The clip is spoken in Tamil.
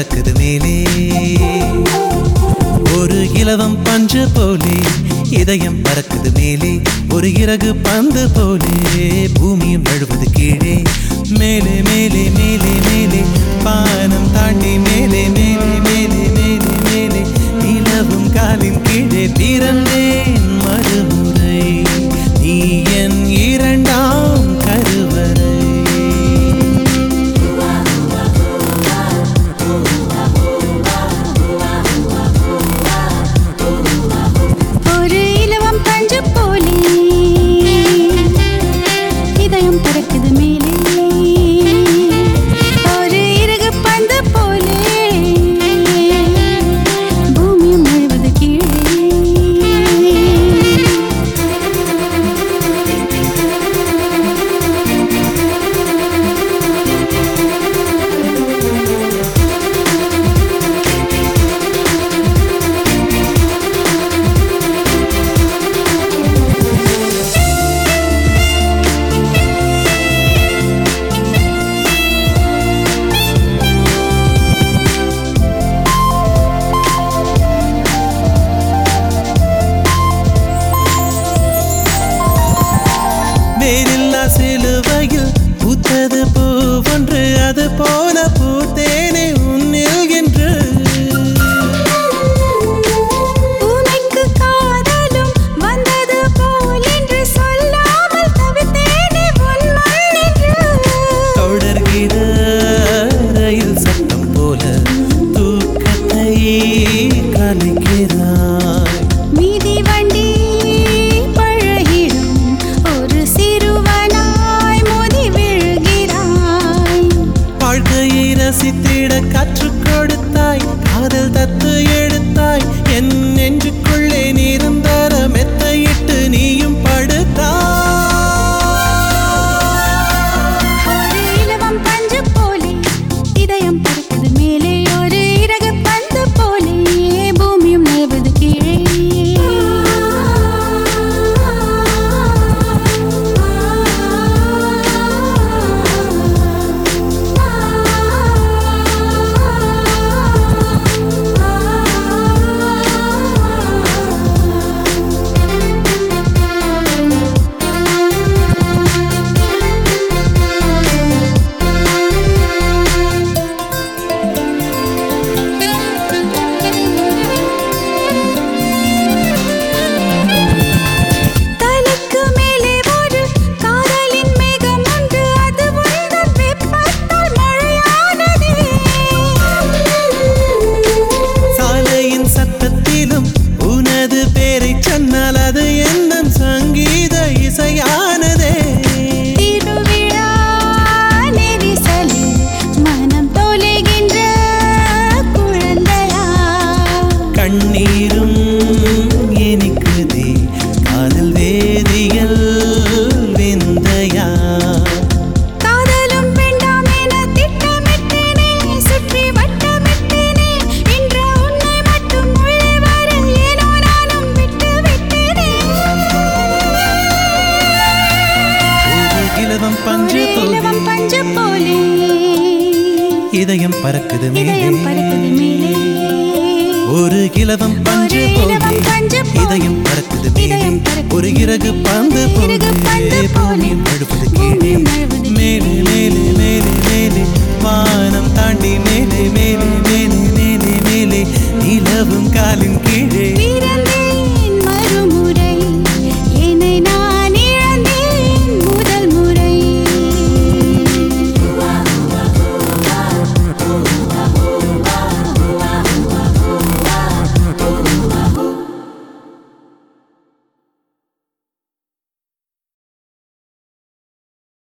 பறக்குது மேலே ஒரு இலவம் பஞ்சு போலே இதயம் பறக்குது மேலே ஒரு இறகு பந்து போலே பூமியும் நழுவது கீழே மேலே மேலே மேலே மேலே பானம் தாண்டி மேலே மேலே மேலே மேலே மேலே நிலவும் காலின் கீழே பிறந்தேன் மறுமுறை நீ என் இரண்டாம் கருவறை ஒரு இலவம் பஞ்சு போலே இதயம் பறக்குது மேலே ஒரு இறகு பந்து போலே பூமியும் முழுவது கீழே வேறில்லா சிலுவையில் பூத்தது பூவொன்று அது போல பூத்தேனே உன்னில் என்று பூனைக்கு காதலும் வந்தது போல் என்று சொல்லாமல் தவித்தேனே உன் மண்ணின்று தொடர்கிற ரயில் சத்தம் போல தூக்கத்தை கலைக்கிறாய் மீதி வண்டி பழகிடும் ஒரு சிறுவனாய் மோதி விழுகிறாய் வாழ்க்கையை ரசித்திட கற்றுக் கொடுத்தாய் காதல் தத்து எடுத்தாய் என் நெஞ்சுக்குள்ளே நிரந்தர மெத்தையிட்டு நீயும் படுத்தாய் ஒரு இலவம் பஞ்சு போலே இதயம் பறக்குது மேலே ஒரு இறகு பந்து போலே பூமியும் நழுவது கீழே தலைக்கு மேலே ஒரு காதலின் மேகம் ஒன்று அது உந்தன் வெப்பத்தால் மழையானதே சாலையின் சத்தத்திலும் உனது பேரை சொன்னால் அது எந்த சங்கீத இசையானதே திருவிழா நெரிசலில் மனம் தொலைகின்ற குழந்தையா கண்ணீரும் இனிக்குதே காதல் வேதியல் விந்தையா காதலும் வேண்டாம் என திட்டமிட்டேனே சுற்றி வட்டமிட்டேனே இன்று உன்னை மட்டும் உள்ளே வர ஏனோ நானும் விட்டு விட்டேனே ஒரு இலவம் பஞ்சு ஒரு இலவம் போலே பஞ்சு போலே இதயம் பறக்குது இதயம் மேலே பறக்குது மேலே ஒரு இலவம் பஞ்சு ஒரு போலே இலவம் பஞ்சு போலே இதயம் பறக்குது மேலே இதயம் பறக்குது ஒரு இறகு பந்து இறகு பந்து போலே போலே பூமியும் நழுவது கீழே பூமியும் நழுவது மேலே